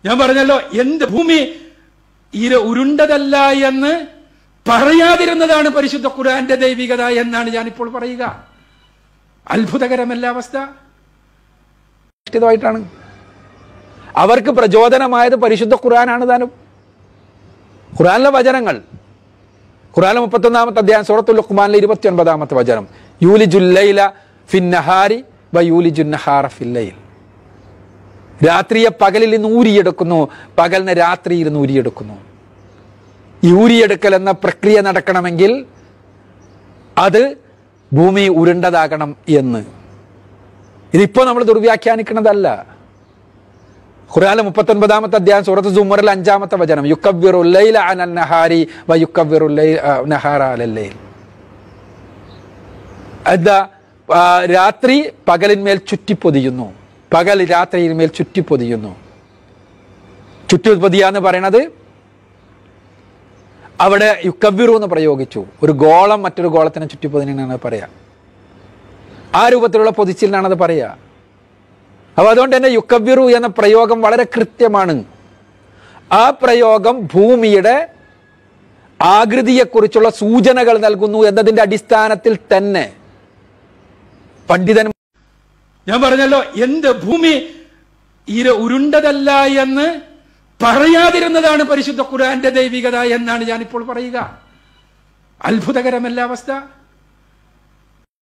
ഞാൻ പറഞ്ഞല്ലോ എന്ത് ഭൂമി ഇര ഉരുണ്ടതല്ല എന്ന് പറയാതിരുന്നതാണ് പരിശുദ്ധ ഖുർആന്റെ ദൈവികത എന്നാണ് ഞാനിപ്പോൾ പറയുക അത്ഭുതകരമല്ല അവസ്ഥ അധിഷ്ഠിതമായിട്ടാണ് അവർക്ക് പ്രചോദനമായത് പരിശുദ്ധ ഖുർആനാണ് താനും ഖുർആനിലെ വചനങ്ങൾ ഖുർആനിലെ മുപ്പത്തൊന്നാമത്തെ അധ്യായം സൂറത്തുൽ ലുഖ്മാനിലെ ഇരുപത്തി ഒൻപതാമത്തെ വചനം യൂലിജുല്ലൈല ഫിന്നഹാരി വ യൂലിജുന്നഹാറ ഫില്ലയിൽ രാത്രിയെ പകലിൽ നിന്ന് ഊരിയെടുക്കുന്നു പകലിനെ രാത്രിയിൽ നിന്ന് ഊരിയെടുക്കുന്നു ഈ ഊരിയെടുക്കൽ എന്ന പ്രക്രിയ നടക്കണമെങ്കിൽ അത് ഭൂമി ഉരുണ്ടതാകണം എന്ന് ഇതിപ്പോ നമ്മൾ ദുർവ്യാഖ്യാനിക്കുന്നതല്ല ഖുർആനിലെ മുപ്പത്തൊൻപതാമത്തെ അധ്യായം സൂറത്ത് സുമറിൽ അഞ്ചാമത്തെ വചനം യുക്കവ്വിറുല്ലൈല അനൽ നഹാരി വ യുക്കവ്വിറുല്ലൈ നഹാറ അലല്ലൈൽ എന്താ ആ, രാത്രി പകലിന്മേൽ ചുറ്റിപ്പൊതിയുന്നു പകൽ രാത്രിയിന്മേൽ ചുറ്റിപ്പൊതിയുന്നു ചുറ്റിപ്പൊതിയ എന്ന് പറയണത് അവിടെ യുക്കവ്വിറു എന്ന് പ്രയോഗിച്ചു ഒരു ഗോളം മറ്റൊരു ഗോളത്തിനെ ചുറ്റിപ്പൊതിനാണ് പറയാ ആ രൂപത്തിലുള്ള പൊതിച്ചിലിനാണ് അത് പറയാ അപ്പൊ അതുകൊണ്ട് തന്നെ യുക്കവ്വിറു എന്ന പ്രയോഗം വളരെ കൃത്യമാണ് ആ പ്രയോഗം ഭൂമിയുടെ ആകൃതിയെക്കുറിച്ചുള്ള സൂചനകൾ നൽകുന്നു എന്നതിന്റെ അടിസ്ഥാനത്തിൽ തന്നെ പണ്ഡിതൻ ഞാൻ പറഞ്ഞല്ലോ എന്ത് ഭൂമി ഇര ഉരുണ്ടതല്ല എന്ന് പറയാതിരുന്നതാണ് പരിശുദ്ധ ഖുർആന്റെ ദൈവികത എന്നാണ് ഞാനിപ്പോൾ പറയുക അത്ഭുതകരമല്ല അവസ്ഥ